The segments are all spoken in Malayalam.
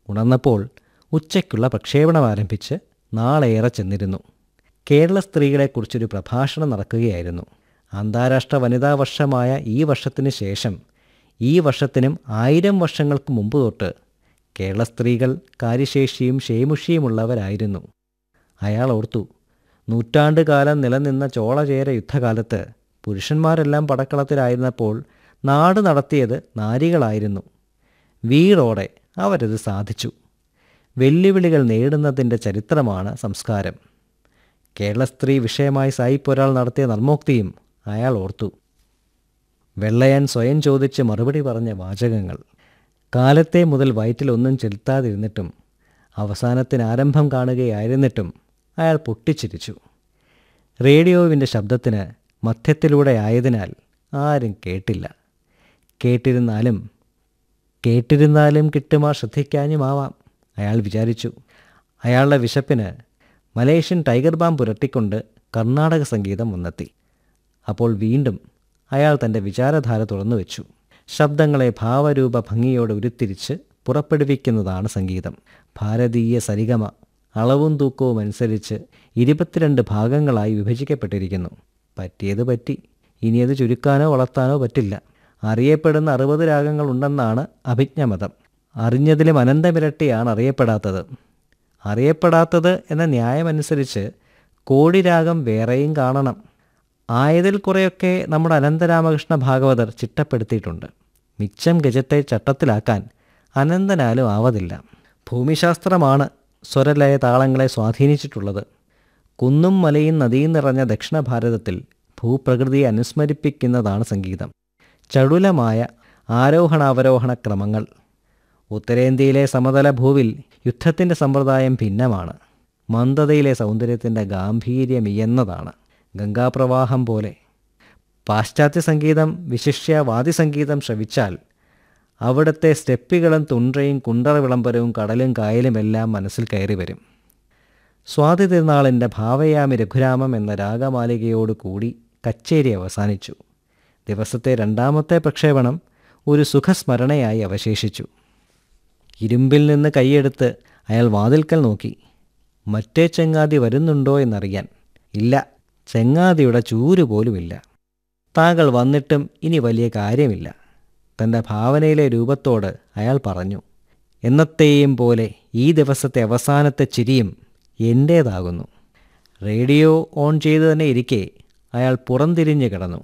ഉണർന്നപ്പോൾ ഉച്ചയ്ക്കുള്ള പ്രക്ഷേപണം ആരംഭിച്ച് നാളേറെ ചെന്നിരുന്നു കേരള സ്ത്രീകളെക്കുറിച്ചൊരു പ്രഭാഷണം നടക്കുകയായിരുന്നു അന്താരാഷ്ട്ര വനിതാ വർഷമായ ഈ വർഷത്തിന് ശേഷം ഈ വർഷത്തിനും ആയിരം വർഷങ്ങൾക്ക് മുമ്പ് തൊട്ട് കേരള സ്ത്രീകൾ കാര്യശേഷിയും ക്ഷേമുഷിയുമുള്ളവരായിരുന്നു അയാൾ ഓർത്തു നൂറ്റാണ്ടുകാലം നിലനിന്ന ചോളചേര യുദ്ധകാലത്ത് പുരുഷന്മാരെല്ലാം പടക്കളത്തിലായിരുന്നപ്പോൾ നാട് നടത്തിയത് നാരികളായിരുന്നു വീറോടെ അവരത് സാധിച്ചു വെല്ലുവിളികൾ നേടുന്നതിൻ്റെ ചരിത്രമാണ് സംസ്കാരം കേരള സ്ത്രീ വിഷയമായി സായിപ്പൊരാൾ നടത്തിയ നർമ്മോക്തിയും അയാൾ ഓർത്തു വെള്ളയാൻ സ്വയം ചോദിച്ച് മറുപടി പറഞ്ഞ വാചകങ്ങൾ കാലത്തെ മുതൽ വയറ്റിലൊന്നും ചെലുത്താതിരുന്നിട്ടും അവസാനത്തിന് ആരംഭം കാണുകയായിരുന്നിട്ടും അയാൾ പൊട്ടിച്ചിരിച്ചു റേഡിയോവിൻ്റെ ശബ്ദത്തിന് മധ്യത്തിലൂടെ ആയതിനാൽ ആരും കേട്ടില്ല കേട്ടിരുന്നാലും കേട്ടിരുന്നാലും കിട്ടുമാ ശ്രദ്ധിക്കാനുമാവാം അയാൾ വിചാരിച്ചു അയാളുടെ വിശപ്പിന് മലേഷ്യൻ ടൈഗർ ബാം പുരട്ടിക്കൊണ്ട് കർണാടക സംഗീതം വന്നെത്തി അപ്പോൾ വീണ്ടും അയാൾ തൻ്റെ വിചാരധാര തുറന്നു വെച്ചു ശബ്ദങ്ങളെ ഭാവരൂപ ഭംഗിയോടെ ഉരുത്തിരിച്ച് പുറപ്പെടുവിക്കുന്നതാണ് സംഗീതം ഭാരതീയ സരിഗമ അളവും തൂക്കവും അനുസരിച്ച് ഇരുപത്തിരണ്ട് ഭാഗങ്ങളായി വിഭജിക്കപ്പെട്ടിരിക്കുന്നു പറ്റിയത് പറ്റി ഇനിയത് ചുരുക്കാനോ വളർത്താനോ പറ്റില്ല അറിയപ്പെടുന്ന അറുപത് രാഗങ്ങളുണ്ടെന്നാണ് അഭിജ്ഞമതം അറിഞ്ഞതിലും അനന്തമിരട്ടിയാണ് അറിയപ്പെടാത്തത് അറിയപ്പെടാത്തത് എന്ന ന്യായമനുസരിച്ച് കോടി രാഗം വേറെയും കാണണം ആയതിൽ കുറേയൊക്കെ നമ്മുടെ അനന്തരാമകൃഷ്ണ ഭാഗവതർ ചിട്ടപ്പെടുത്തിയിട്ടുണ്ട് മിച്ചം ഗജത്തെ ചട്ടത്തിലാക്കാൻ അനന്തനാലും ആവതില്ല ഭൂമിശാസ്ത്രമാണ് സ്വരലയ താളങ്ങളെ സ്വാധീനിച്ചിട്ടുള്ളത് കുന്നും മലയും നദിയും നിറഞ്ഞ ദക്ഷിണ ഭാരതത്തിൽ ഭൂപ്രകൃതിയെ അനുസ്മരിപ്പിക്കുന്നതാണ് സംഗീതം ചടുലമായ ആരോഹണാവരോഹണ ക്രമങ്ങൾ ഉത്തരേന്ത്യയിലെ സമതല ഭൂവിൽ യുദ്ധത്തിൻ്റെ സമ്പ്രദായം ഭിന്നമാണ് മന്ദതയിലെ സൗന്ദര്യത്തിൻ്റെ ഗാംഭീര്യം ഇയെന്നതാണ് ഗംഗാപ്രവാഹം പോലെ പാശ്ചാത്യ സംഗീതം വിശിഷ്യ വാദ്യസംഗീതം ശ്രവിച്ചാൽ അവിടുത്തെ സ്റ്റെപ്പികളും തുണ്ടയും കുണ്ടറ വിളംബരവും കടലും കായലുമെല്ലാം മനസ്സിൽ കയറി വരും സ്വാതി തിരുനാളിൻ്റെ ഭാവയാമി രഘുരാമം എന്ന രാഗമാലികയോട് കൂടി കച്ചേരി അവസാനിച്ചു ദിവസത്തെ രണ്ടാമത്തെ പ്രക്ഷേപണം ഒരു സുഖസ്മരണയായി അവശേഷിച്ചു ഇരുമ്പിൽ നിന്ന് കൈയെടുത്ത് അയാൾ വാതിൽക്കൽ നോക്കി മറ്റേ ചെങ്ങാതി വരുന്നുണ്ടോ എന്നറിയാൻ ഇല്ല ചെങ്ങാതിയുടെ ചൂര് പോലുമില്ല താങ്കൾ വന്നിട്ടും ഇനി വലിയ കാര്യമില്ല തൻ്റെ ഭാവനയിലെ രൂപത്തോട് അയാൾ പറഞ്ഞു എന്നത്തെയും പോലെ ഈ ദിവസത്തെ അവസാനത്തെ ചിരിയും എൻ്റേതാകുന്നു റേഡിയോ ഓൺ ചെയ്തു തന്നെ ഇരിക്കെ അയാൾ പുറംതിരിഞ്ഞ് കിടന്നു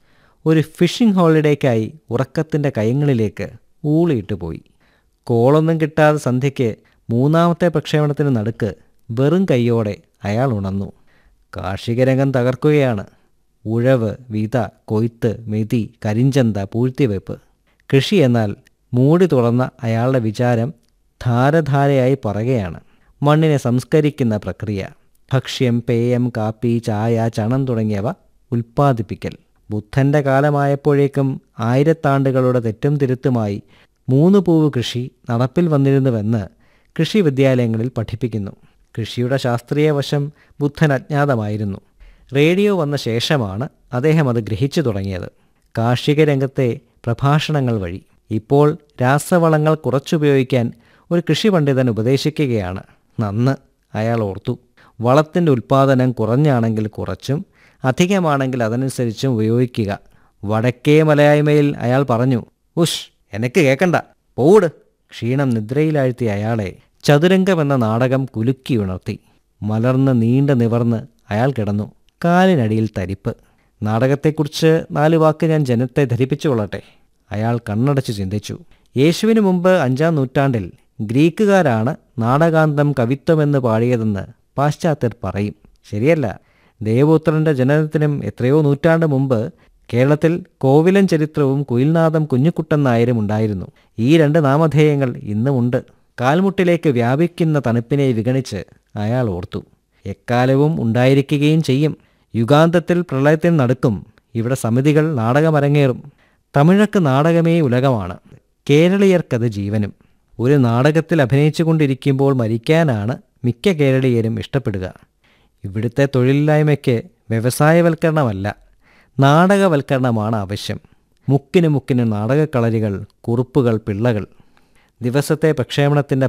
ഒരു ഫിഷിംഗ് ഹോളിഡേക്കായി ഉറക്കത്തിൻ്റെ കയങ്ങളിലേക്ക് ഊളിയിട്ട് പോയി കോളൊന്നും കിട്ടാതെ സന്ധ്യയ്ക്ക് മൂന്നാമത്തെ പ്രക്ഷേപണത്തിന് നടുക്ക് വെറും കൈയോടെ അയാൾ ഉണർന്നു കാർഷിക രംഗം തകർക്കുകയാണ് ഉഴവ് വിത കൊയ്ത്ത് മെതി കരിഞ്ചന്ത പൂഴ്ത്തിവെപ്പ് കൃഷി എന്നാൽ മൂടി തുറന്ന അയാളുടെ വിചാരം ധാരധാരയായി പറയുകയാണ് മണ്ണിനെ സംസ്കരിക്കുന്ന പ്രക്രിയ ഭക്ഷ്യം പേയം കാപ്പി ചായ ചണം തുടങ്ങിയവ ഉൽപ്പാദിപ്പിക്കൽ ബുദ്ധൻ്റെ കാലമായപ്പോഴേക്കും ആയിരത്താണ്ടുകളുടെ തെറ്റും തിരുത്തുമായി മൂന്ന് പൂവ് കൃഷി നടപ്പിൽ വന്നിരുന്നുവെന്ന് കൃഷി വിദ്യാലയങ്ങളിൽ പഠിപ്പിക്കുന്നു കൃഷിയുടെ ശാസ്ത്രീയ വശം ബുദ്ധൻ അജ്ഞാതമായിരുന്നു റേഡിയോ വന്ന ശേഷമാണ് അദ്ദേഹം അത് ഗ്രഹിച്ചു തുടങ്ങിയത് കാർഷിക രംഗത്തെ പ്രഭാഷണങ്ങൾ വഴി ഇപ്പോൾ രാസവളങ്ങൾ കുറച്ചുപയോഗിക്കാൻ ഒരു കൃഷി പണ്ഡിതൻ ഉപദേശിക്കുകയാണ് നന്ന് അയാൾ ഓർത്തു വളത്തിൻ്റെ ഉൽപ്പാദനം കുറഞ്ഞാണെങ്കിൽ കുറച്ചും അധികമാണെങ്കിൽ അതനുസരിച്ചും ഉപയോഗിക്കുക വടക്കേ മലയായ്മയിൽ അയാൾ പറഞ്ഞു ഉഷ് എനിക്ക് കേൾക്കണ്ട പോട് ക്ഷീണം നിദ്രയിലാഴ്ത്തിയ അയാളെ ചതുരംഗം എന്ന നാടകം കുലുക്കി ഉണർത്തി മലർന്ന് നീണ്ട നിവർന്ന് അയാൾ കിടന്നു കാലിനടിയിൽ തരിപ്പ് നാടകത്തെക്കുറിച്ച് നാല് വാക്ക് ഞാൻ ജനത്തെ ധരിപ്പിച്ചു കൊള്ളട്ടെ അയാൾ കണ്ണടച്ച് ചിന്തിച്ചു യേശുവിന് മുമ്പ് അഞ്ചാം നൂറ്റാണ്ടിൽ ഗ്രീക്കുകാരാണ് നാടകാന്തം കവിത്വമെന്ന് പാടിയതെന്ന് പാശ്ചാത്യർ പറയും ശരിയല്ല ദേവപുത്രൻ്റെ ജനനത്തിനും എത്രയോ നൂറ്റാണ്ട് മുമ്പ് കേരളത്തിൽ കോവിലൻ ചരിത്രവും കുയിൽനാഥം കുഞ്ഞുക്കുട്ടൻ നായരും ഉണ്ടായിരുന്നു ഈ രണ്ട് നാമധേയങ്ങൾ ഇന്നുമുണ്ട് കാൽമുട്ടിലേക്ക് വ്യാപിക്കുന്ന തണുപ്പിനെ വിഗണിച്ച് അയാൾ ഓർത്തു എക്കാലവും ഉണ്ടായിരിക്കുകയും ചെയ്യും യുഗാന്തത്തിൽ പ്രളയത്തിന് നടുക്കും ഇവിടെ സമിതികൾ നാടകമരങ്ങേറും തമിഴക്ക് നാടകമേ ഉലകമാണ് കേരളീയർക്കത് ജീവനും ഒരു നാടകത്തിൽ അഭിനയിച്ചു കൊണ്ടിരിക്കുമ്പോൾ മരിക്കാനാണ് മിക്ക കേരളീയരും ഇഷ്ടപ്പെടുക ഇവിടുത്തെ തൊഴിലില്ലായ്മയ്ക്ക് വ്യവസായവൽക്കരണമല്ല നാടകവൽക്കരണമാണ് ആവശ്യം മുക്കിന് മുക്കിന് നാടകക്കളരികൾ കുറുപ്പുകൾ പിള്ളകൾ ദിവസത്തെ പ്രക്ഷേപണത്തിൻ്റെ